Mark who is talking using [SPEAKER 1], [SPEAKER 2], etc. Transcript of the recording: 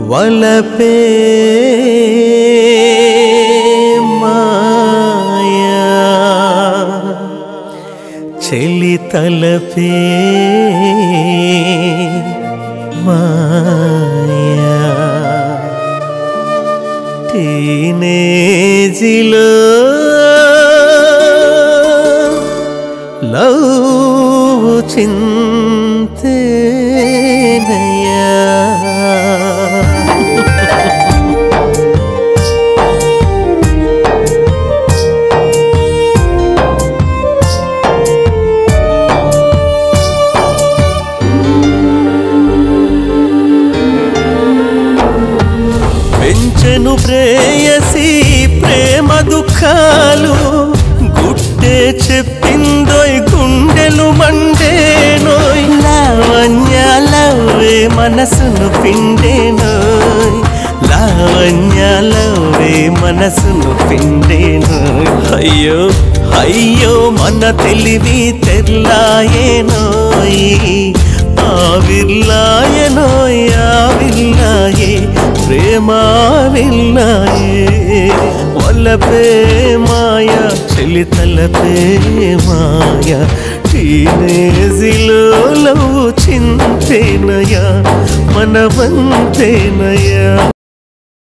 [SPEAKER 1] వలపే మాయా చెలి తలపే మాయా టీనేజిలో లవ్ చింతేనయా పెంచెను ప్రేయసి ప్రేమ దుఃఖాలు గుట్టే చెప్పిందోయ్ గుండెలు మండేనోయ్ లావణ్య లవ్వే మనసును పిండేనోయ్ లావణ్య లవ్వే మనసును పిండేనోయ్ అయ్యో అయ్యో మన తెలివి తెల్లాయేనోయ్ ఆవిర్లాయనోయ్ ఆవిర్లాయే ప్రేమావిల్లాయే వల్లపే మాయా చెలి తలపే మాయా టీనేజిలో లవ్ చింతేనయా మనవంతేనయా